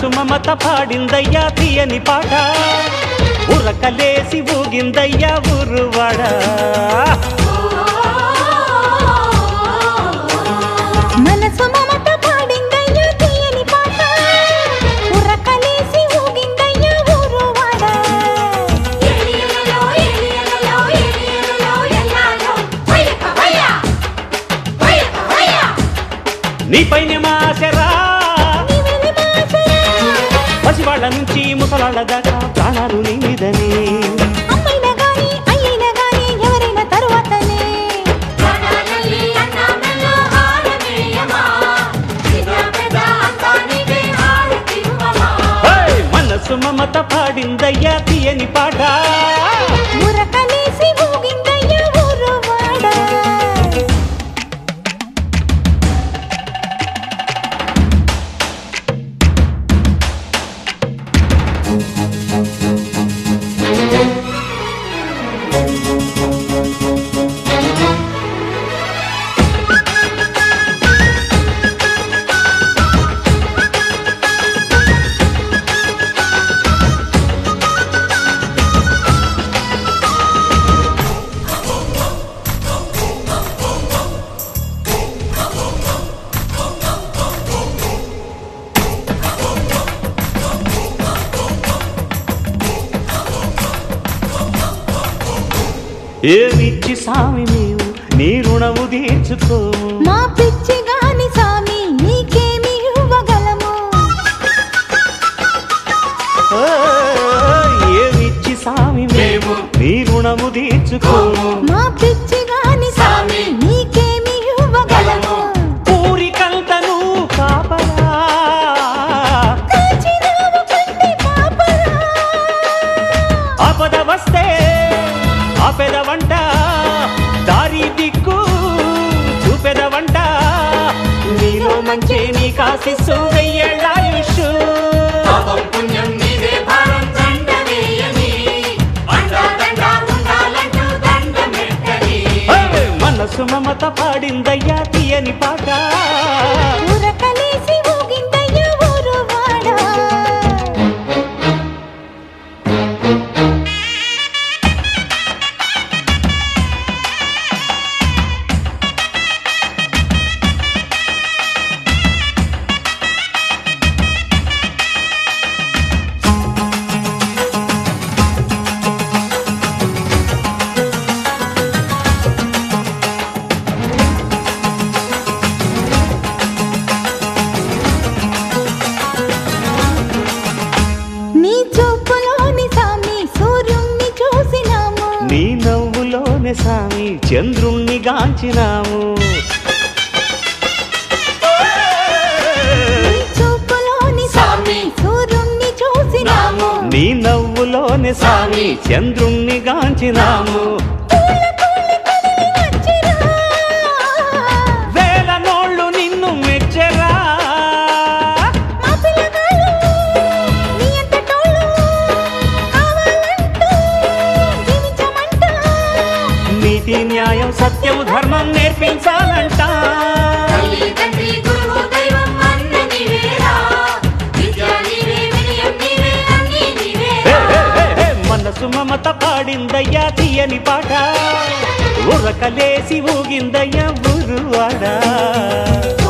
మనసు మమత పాడిందయ్యా తీయని పాట ఉరకలేసి ఊగిందయ్యా ఊరువాడా మనసు మమత పాడిందయ్యా తీయని పాట ఉరకలేసి ఊగిందయ్యా ఊరువాడ ఎలియలలో ఎలియలలో ఎలియలలో ఎల్లాలో వయ్యక వయ్య వయ్యక వయ్య నీపైన మాసరా నీవెలి మాసరా పసివాళ్ళ నుంచి ముసలాళ్ళ దాకా ప్రాణాలు నీ మీదనే అమ్మైనా గాని అయ్యినా గాని ఎవరైనా తరువాతనే ప్రాణాలల్లి అన్నామెల్లో హారమేయమా చిన్న పెద్ద అంతా నీవే హారతివ్వమా హే! మనసు మమత పాడిందయ్యా తీయని పాట ఉరకలేసి ఊగిందయ్యా ఊరువాడ ఏమిచ్చి సామి నీవు నీ రుణము తీర్చుకోము మా పిచ్చి గాని సామి నీకేమి ఇవ్వగలము ఓ, ఏమిచ్చి సామి మేము నీ రుణము తీర్చుకోము మా పిచ్చి గాని సామి నీకేమి ఇవ్వగలము ఊరికంతను కాపలా కాచినావు కంటి పాపరా ఆపద వస్తే ఆపెద వంట దారి దిక్కు చూపెద వంట నీలో మంచి నీ కాశిస్సు వెయ్యేళ్ళాయుష్ పాపం పుణ్యం నీదే భారం దండమేయని అండా దండ ఉండాలంటూ దండమెట్టని మనసు మమత పాడిందయ్యా తీయని పాట ఉరకలేసి ఊగిందయ్యా ఊరువాడా నీ చూపులోని సామి సూర్యుణ్ణి చూసినాము నీ నవ్వులోనే సామి చంద్రుణ్ణి గాంచినాము నీ చూపులోని సామి సూర్యుణ్ణి చూసినాము నీ నవ్వులోనే సామి చంద్రుణ్ణి గాంచినాము పూల పూల కదిలి వచ్చిరా. వేల నోళ్ళు నిన్ను మెచ్చరా మా పిల్లగాళ్ళు నీ అంతటోళ్ళు కావాలంటూ జీవించమంట. నీతి న్యాయం సత్యం ధర్మం నేర్పించాలంట తల్లి తండ్రి గురువు దైవం అన్న నీవేరా విద్య నీవే వినయం నీవే అన్నీ హే, నీవేరా హే, హే, హే, మనసు మమత పాడిందయ్యా తీయని పాట ఉరకలేసి ఊగిందయ్యా ఊరువాడా